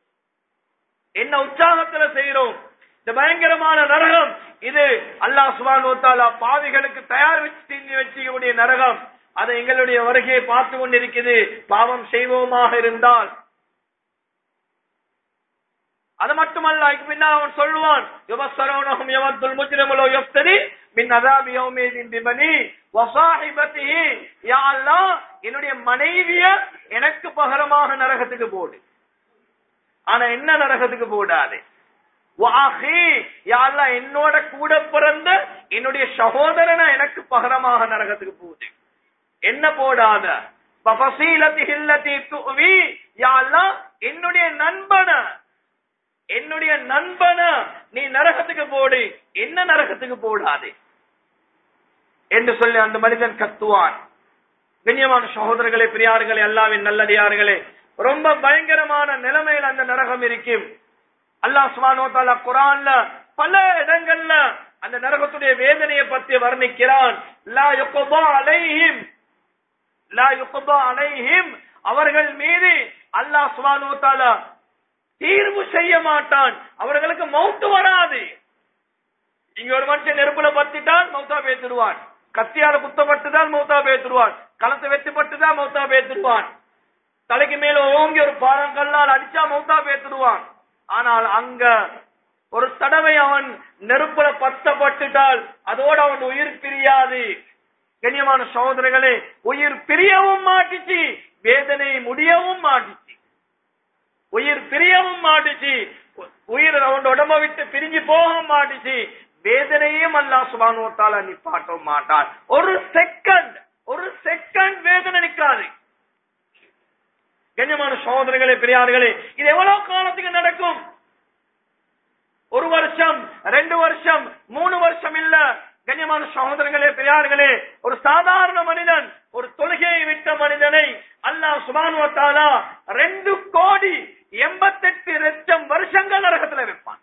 என்ன உற்சாகத்துல செய்கிறோம் இந்த பயங்கரமான நரகம் இது அல்லாஹ் சுபானு தாலா பாவிகளுக்கு தயார் வச்சு செஞ்சு வச்சுக்கூடிய நரகம் அதை எங்களுடைய வருகையை பார்த்து கொண்டிருக்குது பாவம் செய்வோமாக இருந்தால் அது மட்டுமல்ல அதுக்கு பின்னால் அவன் சொல்லுவான் யுவசரவனகும் யவத்துல் முஜ்ரிமுலோ யஃப்தரி மின் அதாபி யௌமீதின் பிபனி வசாஹிபத்திஹி யா அல்லாஹ் என்னுடைய மனைவிய எனக்கு பகரமாக நரகத்துக்கு போடு ஆனா என்ன நரகத்துக்கு போடாது வாஹி யா அல்லாஹ் என்னோட கூட பிறந்த என்னுடைய சகோதரனை எனக்கு பகரமாக நரகத்துக்கு போகுது என்ன போடாத பஃபசீலத்தி ஹில்லத்தி துவி யா அல்லாஹ் என்னுடைய நண்பனை என்னுடைய நண்பனை நீ நரகத்துக்கு போடு என்ன நரகத்துக்கு போடாதே என்று சொல்லி அந்த மனிதன் கத்துவான் கண்ணியமான சகோதரர்களே பிரியார்களே அல்லாவின் நல்லடியார்களே ரொம்ப பயங்கரமான நிலைமையில் அந்த நரகம் இருக்கும் அல்லாஹ் சுப்ஹானஹு வ தஆலா குர்ஆன்ல பல இடங்கள்ல அந்த நரகத்துடைய வேதனையை பற்றி வர்ணிக்கிறான் லா யுக்பா அலைஹிம் லா யுக்பா அலைஹிம் அவர்கள் மீது அல்லாஹ் சுப்ஹானஹு வ தஆலா தீர்வு செய்ய மாட்டான் அவர்களுக்கு மௌத்து வராது இங்க ஒரு மனுஷன் நெருப்புல பத்திட்டால் மௌத்தா பேத்துடுவான் கத்தியால குத்தப்பட்டுதான் மௌத்தா பேத்துடுவான் களத்தை வெட்டுப்பட்டுதான் மௌத்தா பேத்துடுவான் தலைக்கு மேல ஓங்கி ஒரு பாறங்கல்லால் அடிச்சா மௌத்தா பேத்துடுவான் ஆனால் அங்க ஒரு தடவை அவன் நெருப்புல பத்தப்பட்டுட்டால் அதோட அவன் உயிர் பிரியாது கண்ணியமான சகோதரர்களே உயிர் பிரியவும் மாட்டுச்சு வேதனை முடியவும் மாட்டுச்சு உயிர் பிரியவும் மாட்டுச்சு உ- உயிர் அவன் உடம்ப விட்டு பிரிஞ்சு போக மாட்டுச்சு வேதனையும் அல்லாஹ் சுபானு தால நிப்பாட்ட மாட்டான் ஒரு செகண்ட் ஒரு செகண்ட் வேதனை நிக்காது கண்ணியமான சகோதரர்களே பெரியார்களே இது எவ்வளவு காலத்துக்கு நடக்கும் ஒரு வருஷம் ரெண்டு வருஷம் மூணு வருஷம் இல்ல கண்ணியமான சகோதரர்களே பெரியார்களே ஒரு சாதாரண மனிதன் ஒரு தொழுகையை விட்ட மனிதனை அல்லாஹ் சுபானுவத்தாலா ரெண்டு கோடி எண்பத்தெட்டு லட்சம் வருஷங்கள் நரகத்துல வைப்பான்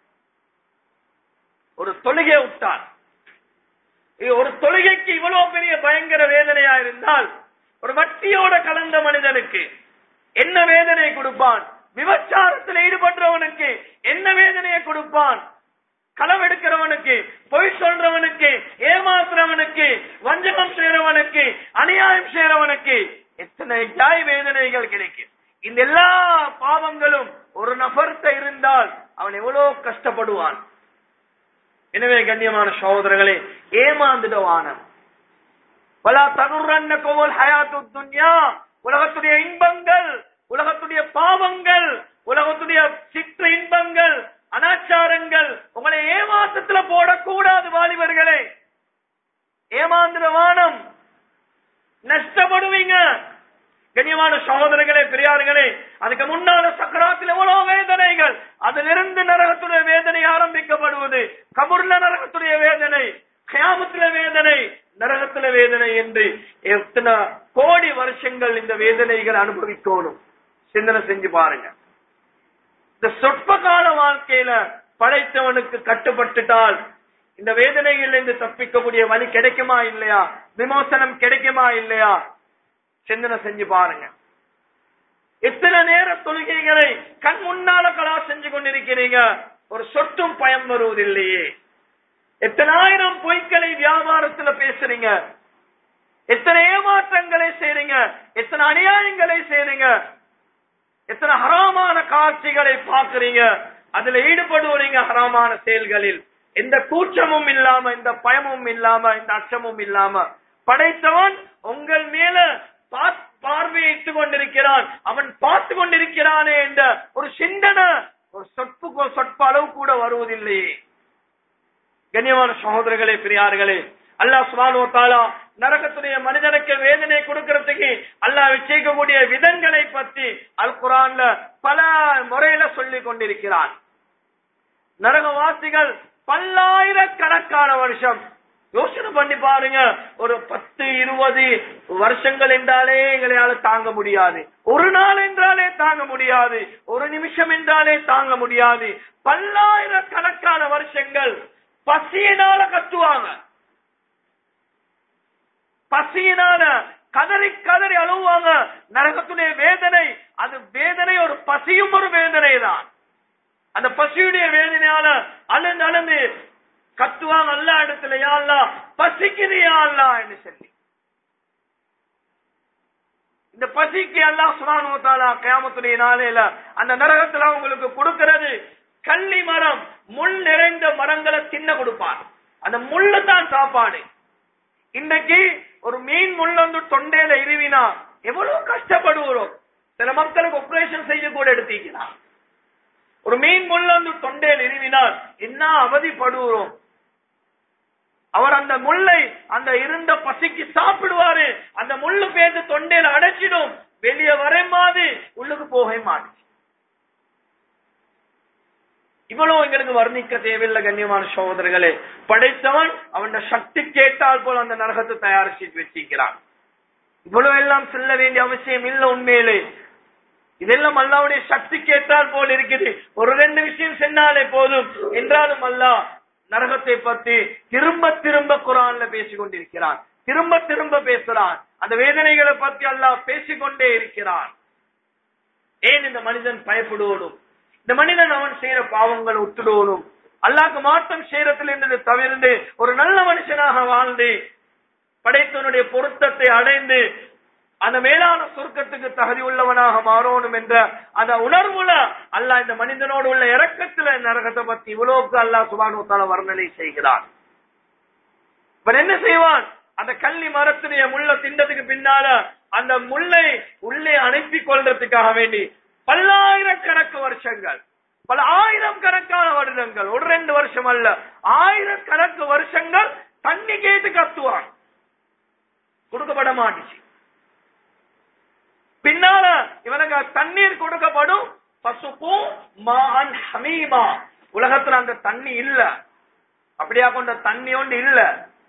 ஒரு தொழுகையை விட்டான் இது ஒரு தொழுகைக்கு இவ்வளவு பெரிய பயங்கர வேதனையா இருந்தால் ஒரு வட்டியோட கலந்த மனிதனுக்கு என்ன வேதனையை கொடுப்பான் விபச்சாரத்தில் ஈடுபடுறவனுக்கு என்ன வேதனையை கொடுப்பான் களம் எடுக்கிறவனுக்கு பொய் சொல்றவனுக்கு ஏமாத்துறவனுக்கு வஞ்சகம் செய்யறவனுக்கு அநியாயம் செய்யறவனுக்கு எத்தனை ஜாய் வேதனைகள் கிடைக்கும் இந்த எல்லா பாவங்களும் ஒரு நபர்த்த இருந்தால் அவன் எவ்வளவு கஷ்டப்படுவான் எனவே கண்ணியமான சகோதரர்களே ஏமாந்துடவானம் வலா தகுரன்ன கோவல் ஹயாத்து துன்யா உலகத்துடைய இன்பங்கள் உலகத்துடைய பாவங்கள் உலகத்துடைய சிற்ற இன்பங்கள் அனாச்சாரங்கள் உங்களை ஏமாற்றத்துல போடக்கூடாது வாலிபர்களே ஏமாந்துட வானம் நஷ்டப்படுவீங்க கண்ணியமான சகோதரர்களே பெரியார்களே அதுக்கு முன்னால சக்கராத்தில் எவ்வளவு வேதனைகள் அதிலிருந்து நரகத்துடைய வேதனை ஆரம்பிக்கப்படுவது கபூர்ல நரகத்துடைய வேதனை கயாமத்துல வேதனை நரகத்துல வேதனை என்று எத்தனை கோடி வருஷங்கள் இந்த வேதனைகள் அனுபவிக்கணும் சிந்தனை செஞ்சு பாருங்க இந்த சொற்ப கால வாழ்க்கையில படைத்தவனுக்கு கட்டுப்பட்டுட்டால் இந்த வேதனைகள் இருந்து தப்பிக்கக்கூடிய வழி கிடைக்குமா இல்லையா விமோசனம் கிடைக்குமா இல்லையா சிந்தனை செஞ்சு பாருங்க எத்தனை நேர தொழுகைகளை கண் முன்னால கலா செஞ்சு கொண்டிருக்கிறீங்க ஒரு சொட்டும் பயம் வருவதில்லையே எத்தனாயிரம் பொய்களை வியாபாரத்துல பேசுறீங்க எத்தனை ஏமாற்றங்களை செய்றீங்க எத்தனை அநியாயங்களை செய்றீங்க எத்தனை ஹராமான காட்சிகளை பார்க்கறீங்க அதுல ஈடுபடுவீங்க ஹராமான செயல்களில் எந்த கூச்சமும் இல்லாம இந்த பயமும் இல்லாம இந்த அச்சமும் இல்லாம படைத்தவன் உங்கள் மேல பார்- பார்வையிட்டுக் கொண்டிருக்கிறான் அவன் பார்த்து கொண்டிருக்கிறானே என்ற ஒரு சிந்தனை ஒரு சொற்பு சொற்ப அளவு கூட வருவதில்லையே கண்ணியமான சகோதரர்களே பெரியார்களே அல்லாஹ் சுபானு தாலா நரகத்துடைய மனிதனுக்கு வேதனை கொடுக்கறதுக்கு அல்லாஹ் வச்சிருக்கக்கூடிய விதங்களை பற்றி அல் குரான்ல பல முறையில சொல்லிக் கொண்டிருக்கிறான் நரகவாசிகள் பல்லாயிரக்கணக்கான வருஷம் யோசனை பண்ணி பாருங்க ஒரு பத்து இருபது வருஷங்கள் என்றாலே எங்களால தாங்க முடியாது ஒரு நாள் என்றாலே தாங்க முடியாது ஒரு நிமிஷம் என்றாலே தாங்க முடியாது பல்லாயிரக்கணக்கான வருஷங்கள் பசியினால கத்துவாங்க பசியினால கதறி கதறி அழுவாங்க நரகத்துடைய வேதனை அது வேதனை ஒரு பசியும் ஒரு வேதனை தான் அந்த பசியுடைய வேதனையால அழுந்து அழுந்து கத்துவாங்க அல்லா இடத்துல யா அல்லா பசிக்குது யா அல்லா என்று சொல்லி இந்த பசிக்கு அல்லாஹ் சுப்ஹானஹு வ தஆலா கியாமத்துடைய நாளையில அந்த நரகத்துல உங்களுக்கு கொடுக்கிறது கள்ளி மரம் முள் நிறைந்த மரங்களை தின்ன கொடுப்பான் அந்த முள்ளு தான் சாப்பாடு இன்னைக்கு ஒரு மீன் முள் வந்து தொண்டையில இருவினா எவ்வளவு கஷ்டப்படுகிறோம் சில மக்களுக்கு ஆபரேஷன் செய்ய கூட எடுத்தீங்கன்னா ஒரு மீன் முள் வந்து தொண்டையில் இருவினால் என்ன அவதிப்படுகிறோம் அவர் அந்த முள்ளை அந்த இருந்த பசிக்கு சாப்பிடுவாரு அந்த முள்ளு பேந்து தொண்டையில அடைச்சிடும் வெளியே வரமாது உள்ளுக்கு போக மாட்டுச்சு இவ்வளவு எங்களுக்கு வர்ணிக்க தேவையில்லை கண்ணியமான சகோதரர்களே படைத்தவன் அவன் சக்தி கேட்டால் போல அந்த நரகத்தை தயாரிச்சு வச்சிருக்கிறான் இவ்வளவு எல்லாம் செல்ல வேண்டிய அவசியம் இல்லை உண்மையிலே இதெல்லாம் அல்லாவுடைய சக்தி கேட்டால் போல் இருக்குது ஒரு ரெண்டு விஷயம் சொன்னாலே போதும் என்றாலும் அல்லாஹ் நரகத்தை பற்றி திரும்ப திரும்ப குரான்ல பேசிக் கொண்டிருக்கிறான் திரும்ப திரும்ப பேசுறான் அந்த வேதனைகளை பற்றி அல்லாஹ் பேசிக்கொண்டே இருக்கிறான் ஏன் இந்த மனிதன் பயப்படுவோடும் இந்த மனிதன் அவன் செய்யற பாவங்களை விட்டுடணும் அல்லாஹ்க்கு மாற்றம் செய்யறதுல இருந்து தவிர்த்து ஒரு நல்ல மனுஷனாக வாழ்ந்து படைத்தவனுடைய பொருத்தத்தை அடைந்து அந்த மேலான சுருக்கத்துக்கு தகுதி உள்ளவனாக மாறணும் என்ற அந்த உணர்வுல அல்லாஹ் இந்த மனிதனோடு உள்ள இறக்கத்துல நரகத்தை பத்தி இவ்வளவுக்கு அல்லாஹ் சுபானு தால வர்ணனை செய்கிறான் இவன் என்ன செய்வான் அந்த கள்ளி மரத்துடைய முள்ள திண்டத்துக்கு பின்னால அந்த முல்லை உள்ளே அனுப்பி கொள்றதுக்காக வேண்டி பல்லாயிரக்கணக்கு வருஷங்கள் பல ஆயிரம் கணக்கான வருடங்கள் ஒரு ரெண்டு வருஷம் அல்ல ஆயிரக்கணக்கு வருஷங்கள் தண்ணி கேட்டு கத்துவான் கொடுக்கப்பட மாட்டுச்சு பின்னால இவனுக்கு தண்ணீர் கொடுக்கப்படும் பசுப்பும் மான் ஹமீமா உலகத்துல அந்த தண்ணி இல்ல அப்படியா கொண்ட தண்ணி ஒன்று இல்ல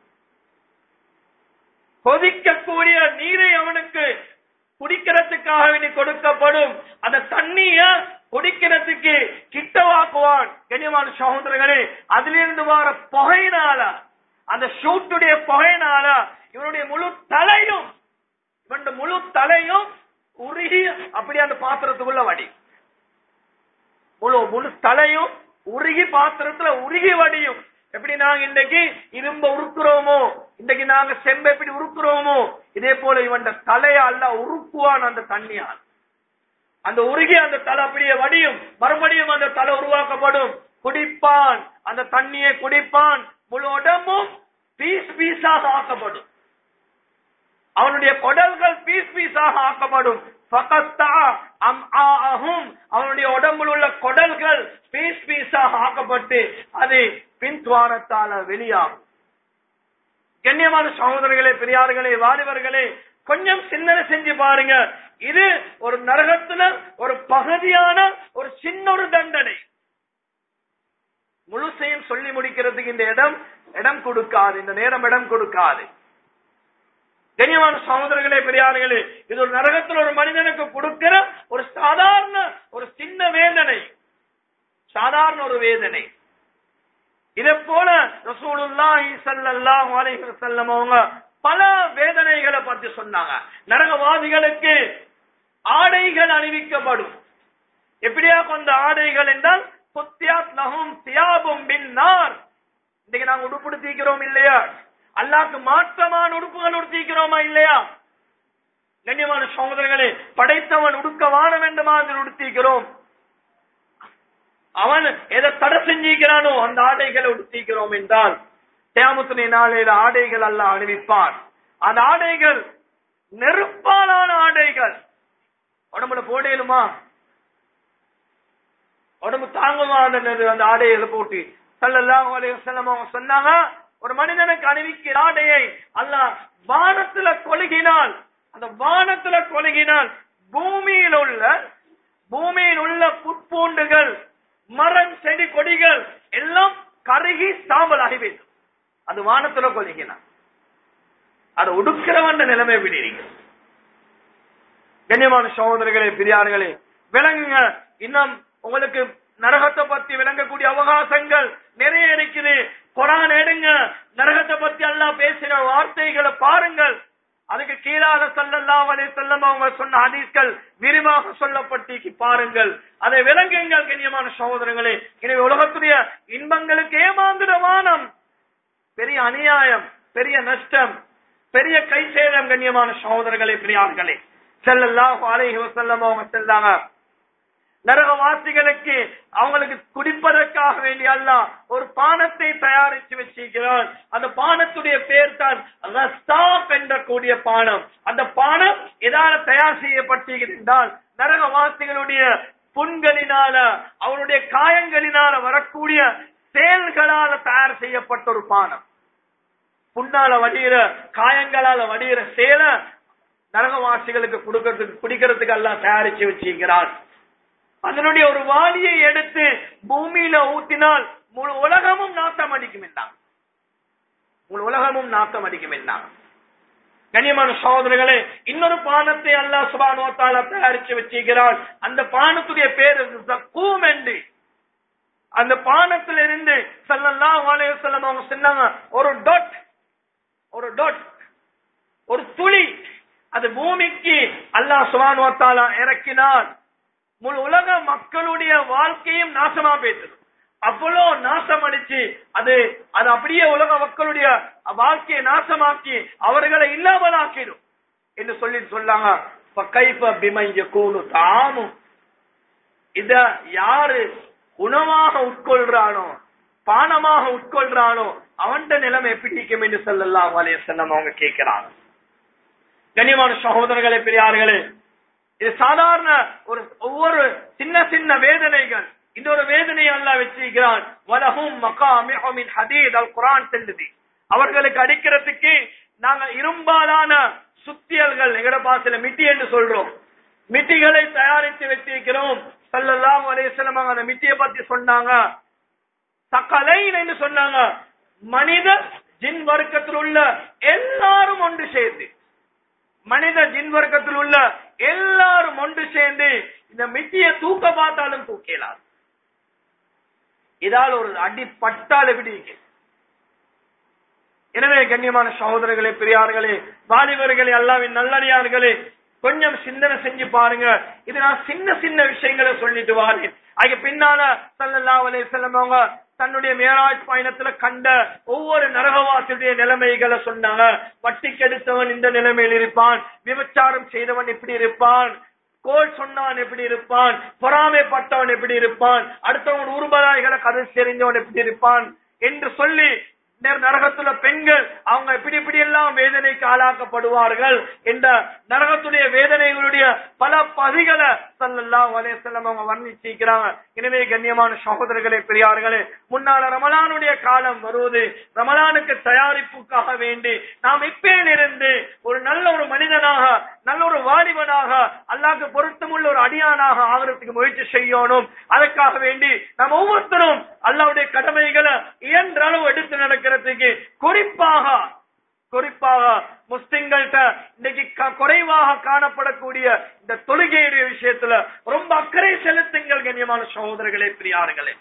கொதிக்கக்கூடிய நீரை அவனுக்கு குடிக்கிறதுக்காக வேண்டி கொடுக்கப்படும் அந்த தண்ணிய குடிக்கிறதுக்கு கிட்டவாக்குவான் கண்ணியமான சகோதரர்களே அதிலிருந்து வர புகையினால அந்த ஷூட்டுடைய புகையினால இவனுடைய முழு தலையும் இவனுடைய முழு தலையும் உருகி அப்படி அந்த பாத்திரத்துக்குள்ள வடி முழு முழு தலையும் உருகி பாத்திரத்துல உருகி வடியும் எப்படி நாங்க இன்றைக்கு இரும்ப உருக்குறோமோ இன்றைக்கு நாங்க செம்ப எப்படி உருக்குறோமோ இதே போல இவன் தலைய அல்ல உருக்குவான் அந்த தண்ணியால் அந்த உருகி அந்த தலை அப்படியே வடியும் மறுபடியும் அந்த தலை உருவாக்கப்படும் குடிப்பான் அந்த தண்ணியை குடிப்பான் முழு உடம்பும் பீஸ் பீஸாக ஆக்கப்படும் அவனுடைய கொடல்கள் பீஸ் பீஸாக ஆக்கப்படும் ஃபகத்தா அம்ஆஅஹும் அவனுடைய உடம்பில் உள்ள கொடல்கள் பீஸ் பீஸாக ஆக்கப்பட்டு அது பின்துவாரத்தால வெளியாகும் கண்ணியமான சகோதரர்களே பெரியார்களே வாலிபர்களே கொஞ்சம் சிந்தனை செஞ்சு பாருங்க இது ஒரு நரகத்துல ஒரு பகுதியான ஒரு சின்ன ஒரு தண்டனை முழுசையும் சொல்லி முடிக்கிறதுக்கு இந்த இடம் இடம் கொடுக்காது இந்த நேரம் இடம் கொடுக்காது கண்ணியமான சகோதரர்களே பெரியார்களே இது ஒரு நரகத்தில் ஒரு மனிதனுக்கு கொடுக்கிற ஒரு சாதாரண ஒரு சின்ன வேதனை சாதாரண ஒரு வேதனை இதே போல ரசூலுல்லாஹி ஸல்லல்லாஹு அலைஹி வஸல்லம் அவங்க பல வேதனைகளை பத்தி சொன்னாங்க நரகவாதிகளுக்கு ஆடைகள் அணிவிக்கப்படும் எப்படியா கொண்ட ஆடைகள் என்றால் சுத்தியாத் லஹும் தியாபும் பின் நார் இன்னைக்கு நாங்க உடுப்படுத்திக்கிறோம் இல்லையா அல்லாக்கு மாற்றமான உடுப்புகள் உடுத்திக்கிறோமா இல்லையா கண்ணியமான சகோதரர்களே படைத்தவன் உடுக்க வானம் என்ற மாதிரி உடுத்திக்கிறோம் அவன் எதை தடை செஞ்சிருக்கிறானோ அந்த ஆடைகளை உடுத்திக்கிறோம் என்றால் தேமுத்துணை நாளையில ஆடைகள் அல்ல அணிவிப்பான் அந்த ஆடைகள் நெருப்பாலான ஆடைகள் உடம்புல போடலுமா உடம்பு தாங்குமா அந்த நெரு- அந்த ஆடைகளை போட்டு சல்லல்லாஹு அலைஹி வஸல்லம் அவங்க சொன்னாங்க ஒரு மனிதனுக்கு அணிவிக்கிற ஆடையை அல்லாஹ் வானத்துல கொழுகினால் அந்த வானத்துல கொழுகினால் பூமியில் உள்ள பூமியில் உள்ள புட்பூண்டுகள் மரம் செடி கொடிகள் எல்லாம் கருகி சாம்பல் ஆகிவிடும் அது வானத்துல கொழுகினான் அதை உடுக்கிறவன் நிலைமை விடுறீங்க கண்ணியமான சகோதரர்களே பெரியார்களே விளங்குங்க இன்னும் உங்களுக்கு நரகத்தை பத்தி விளங்கக்கூடிய அவகாசங்கள் நிறைய இருக்குது குரான் எடுங்க நரகத்தை பத்தி எல்லாம் பேசின வார்த்தைகளை பாருங்கள் அதுக்கு கீழாக ஸல்லல்லாஹு அலைஹி வஸல்லம் அவங்க சொன்ன ஹதீஸ்கள் விரிவாக சொல்லப்பட்டு பாருங்கள் அதை விளங்குங்கள் கண்ணியமான சகோதரங்களே எனவே உலகத்துடைய இன்பங்களுக்கு ஏமாந்துட வானம் பெரிய அநியாயம் பெரிய நஷ்டம் பெரிய கை சேதம் கண்ணியமான சகோதரர்களே பிரியார்களே ஸல்லல்லாஹு அலைஹி வஸல்லம் அவங்க செல்லாங்க நரகவாசிகளுக்கு அவங்களுக்கு குடிப்பதற்காக வேண்டி அல்லாஹ் ஒரு பானத்தை தயாரித்து வச்சிருக்கிறான் அந்த பானத்துடைய பேர் தான் ரஸ்தாப் என்ற கூடிய பானம் அந்த பானம் எதால தயார் செய்யப்பட்டிருக்கிறது என்றால் நரகவாசிகளுடைய புண்களினால அவருடைய காயங்களினால வரக்கூடிய செயல்களால தயார் செய்யப்பட்ட ஒரு பானம் புண்ணால வடிகிற காயங்களால வடிகிற சேல நரகவாசிகளுக்கு கொடுக்கறதுக்கு குடிக்கிறதுக்கு எல்லாம் தயாரிச்சு வச்சிருக்கிறான் அதனுடைய ஒரு வாளியை எடுத்து பூமியில ஊத்தினால் முழு உலகமும் நாட்டம் அடிக்கும் என்றான் முழு உலகமும் நாட்டம் அடிக்கும் என்றான் கண்ணியமான சகோதரர்களே இன்னொரு பானத்தை அல்லாஹ் சுபானு வத்தாலா தயாரிச்சு வச்சிருக்கிறான் அந்த பானத்துடைய பேர் ஜக்கூம் என்று அந்த பானத்துல இருந்து ஸல்லல்லாஹு அலைஹி வஸல்லம் அவங்க சொன்னாங்க ஒரு டொட் ஒரு டொட் ஒரு துளி அது பூமிக்கு அல்லாஹ் சுபானு வத்தாலா இறக்கினான் முழு உலக மக்களுடைய வாழ்க்கையும் நாசமா போயிட்டது அவ்வளோ நாசம் அடிச்சு அது அது அப்படியே உலக மக்களுடைய வாழ்க்கையை நாசமாக்கி அவர்களை இல்லாமலாக்கிடும் என்று சொல்லி சொல்லாங்க "ஃபகைஃப பிமன் யகூனு தாமும் இத யாரு உணவாக உட்கொள்றானோ பானமாக உட்கொள்றானோ அவன்ட நிலைமை எப்படி இருக்கும் என்று சொல்லலாம் அலையசல்லம் அவங்க கேட்கிறாங்க கண்ணியமான சகோதரர்களே பெரியார்களே இது சாதாரண ஒரு ஒவ்வொரு சின்ன சின்ன வேதனைகள் இந்த ஒரு வேதனையை அல்லா வச்சிருக்கிறான் வலஹும் மகாமின் ஹதீத் அல் குரான் செல்லுது அவர்களுக்கு அடிக்கிறதுக்கு நாங்க இரும்பாலான சுத்தியல்கள் எங்கட பாசல மிட்டி என்று சொல்றோம் மிட்டிகளை தயாரித்து வச்சிருக்கிறோம் சல்லல்லாஹு அலைஹி வஸல்லம் அந்த மிட்டியை பத்தி சொன்னாங்க சகலைன் என்று சொன்னாங்க மனித ஜின் வர்க்கத்தில் உள்ள எல்லாரும் ஒன்று சேர்ந்து மனித ஜின் வர்க்கத்தில் உள்ள எல்லாரும் ஒன்று சேர்ந்து இந்த மிட்டியை தூக்க பார்த்தாலும் தூக்கலாம் இதால் ஒரு அடி பட்டால் எப்படி இருக்கு? எனவே கண்ணியமான சகோதரர்களே பெரியார்களே வாலிபர்களே அல்லாவின் நல்லடியார்களே கொஞ்சம் சிந்தனை செஞ்சு பாருங்க இது நான் சின்ன சின்ன விஷயங்களை சொல்லிட்டு வாரேன் அதுக்கு பின்னால ஸல்லல்லாஹு அலைஹி வஸல்லம் அவங்க தன்னுடைய மேராஜ் பயணத்துல கண்ட ஒவ்வொரு நரகவாசியுடைய நிலைமைகளை சொன்னாங்க வட்டி கெடுத்தவன் இந்த நிலைமையில் இருப்பான் விபச்சாரம் செய்தவன் இப்படி இருப்பான் கோல் சொன்னவன் எப்படி இருப்பான் பொறாமைப்பட்டவன் எப்படி இருப்பான் அடுத்தவன் உருபதாய்களை கதை தெரிஞ்சவன் எப்படி இருப்பான் என்று சொல்லி நர- நரகத்துல பெண்கள் அவங்க இப்படி இப்படி எல்லாம் வேதனைக்கு ஆளாக்கப்படுவார்கள் என்ற நரகத்துடைய வேதனைகளுடைய பல பதிகளை ஸல்லல்லாஹு அலைஹி வஸல்லம் அவங்க வர்ணிச்சிருக்கிறாங்க எனவே கண்ணியமான சகோதரர்களே பெரியார்களே முன்னால ரமலானுடைய காலம் வருவது ரமலானுக்கு தயாரிப்புக்காக வேண்டி நாம் இப்பேலிருந்து ஒரு நல்ல ஒரு மனிதனாக நல்ல ஒரு வாலிபனாக அல்லாஹ்க்கு பொருத்தமுள்ள ஒரு அடியானாக ஆகிறதுக்கு முயற்சி செய்யணும் அதற்காக வேண்டி நாம் ஒவ்வொருத்தரும் அல்லாஹ்வுடைய கடமைகளை இயன்ற அளவு எடுத்து நடக்கிறதுக்கு குறிப்பாக குறிப்பாக முஸ்லிம்கள்ட்ட இன்னைக்கு க- குறைவாக காணப்படக்கூடிய இந்த தொழுகையுடைய விஷயத்துல ரொம்ப அக்கறை செலுத்துங்கள் கண்ணியமான சகோதரர்களே பிரியார்களே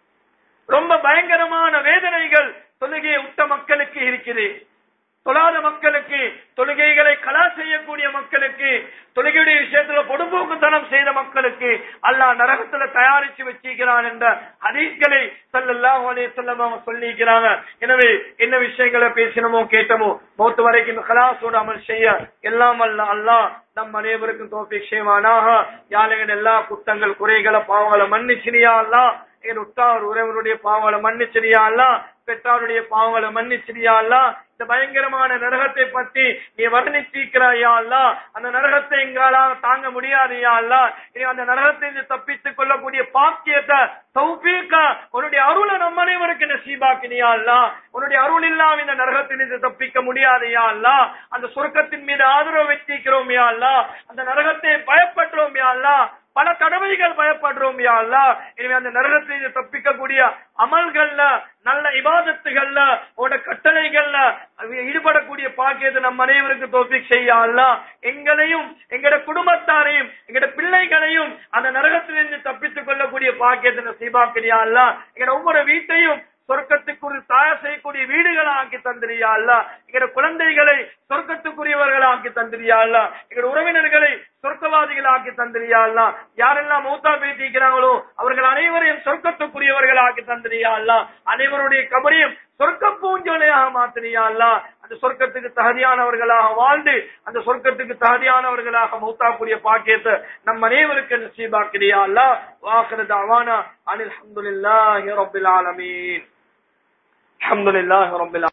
ரொம்ப பயங்கரமான வேதனைகள் தொழுகையை விட்ட மக்களுக்கு இருக்குது தொழாத மக்களுக்கு தொழுகைகளை கலா செய்யக்கூடிய மக்களுக்கு தொழுகையுடைய விஷயத்துல பொடுபோக்குத்தனம் செய்த மக்களுக்கு அல்லாஹ் நரகத்துல தயாரிச்சு வச்சிருக்கிறான் என்ற ஹதீஸ்களை ஸல்லல்லாஹு அலைஹி வஸல்லம் அவங்க சொல்லிக்கிறாங்க எனவே என்ன விஷயங்களை பேசினமோ கேட்டமோ மௌத்து வரைக்கும் கலாசோட அமல் செய்ய எல்லாம் அல்ல அல்லாஹ் நம் அனைவருக்கும் தோப்பிக் செய்வானாக யாழைகள் எல்லா குத்தங்கள் குறைகளை பாவங்களை மன்னிச்சினியா அல்லாஹ் என் உற்றார் உறவருடைய பாவங்களை மன்னிச்சிரியா அல்லா பெற்றாருடைய பாவங்களை மன்னிச்சிரியா அல்லா இந்த பயங்கரமான நரகத்தை பத்தி நீ வர்ணிச்சிருக்கிறாயா அல்லா அந்த நரகத்தை எங்களால தாங்க முடியாதையா அல்லா இனி அந்த நரகத்தை இருந்து தப்பித்துக் கொள்ளக்கூடிய பாக்கியத்தை தௌபீக்கா உன்னுடைய அருளை நம்ம அனைவருக்கு நசீபாக்கினியா அல்லா உன்னுடைய அருள் இல்லாம இந்த நரகத்திலிருந்து தப்பிக்க முடியாதையா அல்லா அந்த சொர்க்கத்தின் மீது ஆதரவு வச்சிருக்கிறோம் யா அல்லா அந்த நரகத்தை பயப்படுறோம் யா அல்லா பல தடவைகள் பயப்படுறோம் யா அல்லாஹ் எனவே அந்த நரகத்தில் தப்பிக்கக்கூடிய அமல்கள்ல நல்ல இபாதத்துகள்ல உன்னோட கட்டளைகள்ல ஈடுபடக்கூடிய பாக்கியத்தை நம் அனைவருக்கு தோப்பிக் செய்ய அல்லாஹ் எங்களையும் எங்கட குடும்பத்தாரையும் எங்கட பிள்ளைகளையும் அந்த நரகத்திலிருந்து தப்பித்துக் கொள்ளக்கூடிய பாக்கியத்தை நசீபாக்கிறியா அல்லாஹ் எங்கட ஒவ்வொரு வீட்டையும் சொர்க்கத்துக்குரிய தயார் செய்யக்கூடிய வீடுகளை ஆக்கி தந்திரியா அல்ல எங்கட குழந்தைகளை சொர்க்கத்துக்குரியவர்களை ஆக்கி தந்திரியா அல்ல எங்கட உறவினர்களை சொர்க்கவாதிகள் ஆக்கி தந்திரியா அல்ல யாரெல்லாம் மௌத்தா பேசிக்கிறாங்களோ அவர்கள் அனைவரையும் சொர்க்கத்துக்குரியவர்கள் ஆக்கி தந்திரியா அல்ல அனைவருடைய கபரையும் சொர்க்க பூஞ்சோலையாக மாத்திரியா அல்ல அந்த சொர்க்கத்துக்கு தகுதியானவர்களாக வாழ்ந்து அந்த சொர்க்கத்துக்கு தகுதியானவர்களாக மௌத்தாக்குரிய பாக்கியத்தை நம் அனைவருக்கு நசீபாக்கிறியா அல்ல வாக்குறது அவானா அனில் அஹமதுல்லாஹி ரபில் ஆலமீன் الحمد لله رب العالمين